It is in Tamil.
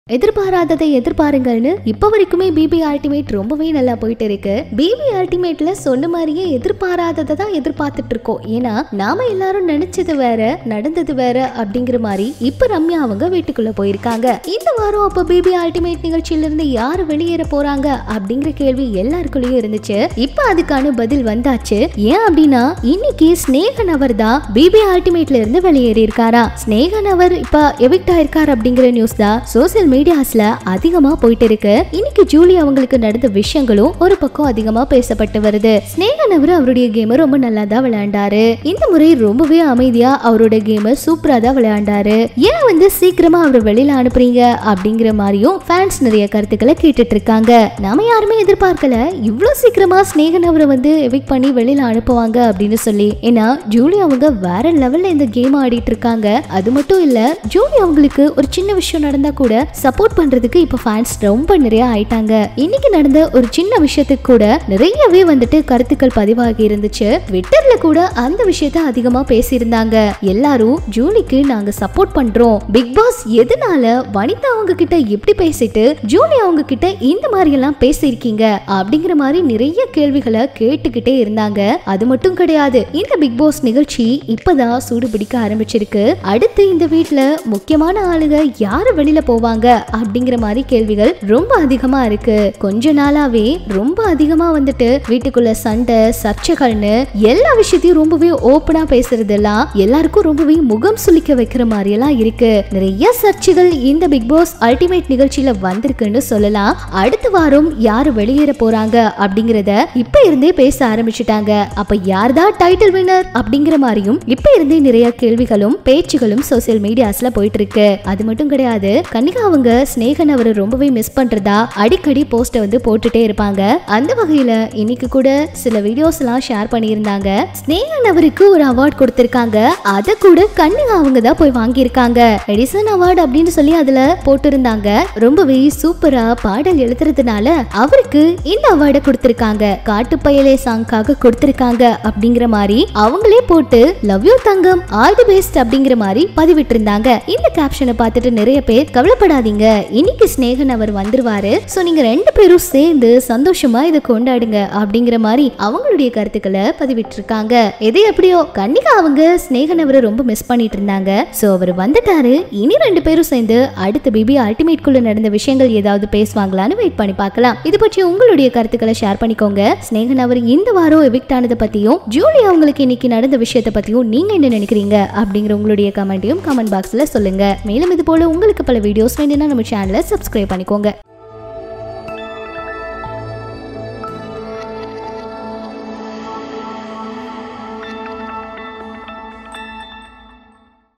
எதிர்பாராததை எதிர்பாருங்கள்னு இப்ப வரைக்குமே பிபி அல்டிமேட் ரொம்பவே நல்லா போயிட்டு இருக்கு பிபி அல்டிமேட்ல சொன்ன மாதிரியே எதிர்பாராததை தான் எதிர்பார்த்துட்டு இருக்கோம் ஏன்னா நாம எல்லாரும் நினைச்சது வேற நடந்தது வேற அப்படிங்கிற மாதிரி இப்ப ரம்யா அவங்க வீட்டுக்குள்ள போயிருக்காங்க இந்த வாரம் அப்ப பிபி அல்டிமேட் நிகழ்ச்சியில இருந்து யாரு வெளியேற போறாங்க அப்படிங்கிற கேள்வி எல்லாருக்குள்ளயும் இருந்துச்சு இப்ப அதுக்கான பதில் வந்தாச்சு ஏன் அப்படின்னா இன்னைக்கு ஸ்னேகன் அவர் தான் பிபி அல்டிமேட்ல இருந்து வெளியேறி இருக்காரா ஸ்னேகன் அவர் இப்ப எவிக்ட் ஆயிருக்கார் அப்படிங்கிற நியூஸ் தான் சோசியல் மீடியாஸ்ல அதிகமா போயிட்டு இருக்கு இன்னைக்கு ஜூலி அவங்களுக்கு நடந்த விஷயங்களும் ஒரு பக்கம் அதிகமா பேசப்பட்டு வருது ஸ்னேகன் அவர் அவருடைய கேம ரொம்ப நல்லா தான் விளையாண்டாரு இந்த முறை ரொம்பவே அமைதியா அவரோட கேம சூப்பரா தான் விளையாண்டாரு ஏன் வந்து சீக்கிரமா அவர் வெளியில அனுப்புறீங்க அப்படிங்கிற மாதிரியும் ஃபேன்ஸ் நிறைய கருத்துக்களை கேட்டுட்டு இருக்காங்க நாம யாருமே எதிர்பார்க்கல இவ்வளவு சீக்கிரமா ஸ்னேகன் அவரை வந்து எவிக் பண்ணி வெளியில அனுப்புவாங்க அப்படின்னு சொல்லி ஏன்னா ஜூலி அவங்க வேற லெவல்ல இந்த கேம் ஆடிட்டு இருக்காங்க அது மட்டும் இல்ல ஜூலி அவங்களுக்கு ஒரு சின்ன விஷயம் நடந்தா கூட சப்போர்ட் பண்றதுக்கு இப்ப ஃபேன்ஸ் ரொம்ப நிறைய ஆயிட்டாங்க இன்னைக்கு நடந்த ஒரு சின்ன விஷயத்துக்கு கூட நிறையவே வந்துட்டு கருத்துக்கள் பதிவாகி இருந்துச்சு ட்விட்டர்ல கூட அந்த விஷயத்த அதிகமா பேசியிருந்தாங்க எல்லாரும் ஜூலிக்கு நாங்க சப்போர்ட் பண்றோம் பிக் பாஸ் எதனால வனிதா அவங்க கிட்ட எப்படி பேசிட்டு ஜூலி அவங்க கிட்ட இந்த மாதிரி எல்லாம் பேசியிருக்கீங்க அப்படிங்கிற மாதிரி நிறைய கேள்விகளை கேட்டுக்கிட்டே இருந்தாங்க அது மட்டும் கிடையாது இந்த பிக் பாஸ் நிகழ்ச்சி இப்பதான் சூடு பிடிக்க ஆரம்பிச்சிருக்கு அடுத்து இந்த வீட்ல முக்கியமான ஆளுங்க யாரு வெளியில போவாங்க அப்படிங்கிற மாதிரி கேள்விகள் ரொம்ப அதிகமா இருக்கு கொஞ்ச நாளாவே ரொம்ப அதிகமா வந்துட்டு வீட்டுக்குள்ள சண்டை சர்ச்சைகள்னு எல்லா விஷயத்தையும் ரொம்பவே ஓப்பனா பேசுறதெல்லாம் எல்லாருக்கும் ரொம்பவே முகம் சுளிக்க வைக்கிற மாதிரி எல்லாம் இருக்கு நிறைய சர்ச்சைகள் இந்த பிக் பாஸ் அல்டிமேட் நிகழ்ச்சியில வந்திருக்குன்னு சொல்லலாம் அடுத்த வாரம் யாரு வெளியேற போறாங்க அப்படிங்கறத இப்ப இருந்தே பேச ஆரம்பிச்சுட்டாங்க அப்ப யார்தான் டைட்டில் வின்னர் அப்படிங்கிற மாதிரியும் இப்ப இருந்தே நிறைய கேள்விகளும் பேச்சுகளும் சோசியல் மீடியாஸ்ல போயிட்டு இருக்கு அது மட்டும் கிடையாது கன்னிகா அவங்க ஸ்னேகன் அவரை ரொம்பவே மிஸ் பண்றதா அடிக்கடி போஸ்ட வந்து போட்டுட்டே இருப்பாங்க அந்த வகையில இன்னைக்கு கூட சில வீடியோஸ் எல்லாம் ஷேர் பண்ணியிருந்தாங்க ஸ்னேகன் அவருக்கு ஒரு அவார்ட் கொடுத்திருக்காங்க அதை கூட கன்னிகா அவங்க தான் போய் வாங்கியிருக்காங்க எடிசன் அவார்டு அப்படின்னு சொல்லி அதுல போட்டிருந்தாங்க ரொம்பவே சூப்பரா பாடல் எழுதுறதுனால அவருக்கு இந்த அவார்டை கொடுத்திருக்காங்க காட்டுப்பயலே சாங்காக கொடுத்திருக்காங்க அப்படிங்கிற மாதிரி அவங்களே போட்டு லவ் யூ தங்கம் ஆல் தி பெஸ்ட் அப்படிங்கிற மாதிரி பதிவிட்டு இருந்தாங்க இந்த கேப்ஷனை பார்த்துட்டு நிறைய பேர் கவலைப்படாதீங்க இன்னைக்கு ஸ்னேகன் அவர் வந்துருவாரு சோ நீங்க ரெண்டு பேரும் சேர்ந்து சந்தோஷமா இதை கொண்டாடுங்க அப்படிங்கிற மாதிரி அவங்களுடைய கருத்துக்களை பதிவிட்டு இருக்காங்க எது எப்படியோ கன்னிகா அவங்க ஸ்னேகன் அவரை ரொம்ப மிஸ் பண்ணிட்டு இருந்தாங்க சோ அவர் வந்துட்டாரு இனி ரெண்டு பேரும் சேர்ந்து அடுத்த பிபி அல்டிமேட் குள்ள நடந்த விஷயங்கள் ஏதாவது பேசுவாங்களான்னு வெயிட் பண்ணி பார்க்கலாம் இது பற்றி உங்களுடைய கருத்துக்களை ஷேர் பண்ணிக்கோங்க ஸ்னேகன் அவர் இந்த வாரம் எவிக்ட் ஆனதை பத்தியும் ஜூலி அவங்களுக்கு இன்னைக்கு நடந்த விஷயத்தை பத்தியும் நீங்க என்ன நினைக்கிறீங்க அப்படிங்கிற உங்களுடைய கமெண்ட்டையும் கமெண்ட் பாக்ஸ்ல சொல்லுங்க மேலும் இது போல உங்களுக்கு பல வீடியோஸ் வேணும்னா நம்ம சேனலை சப்ஸ்கிரைப் பண்ணிக்கோங்க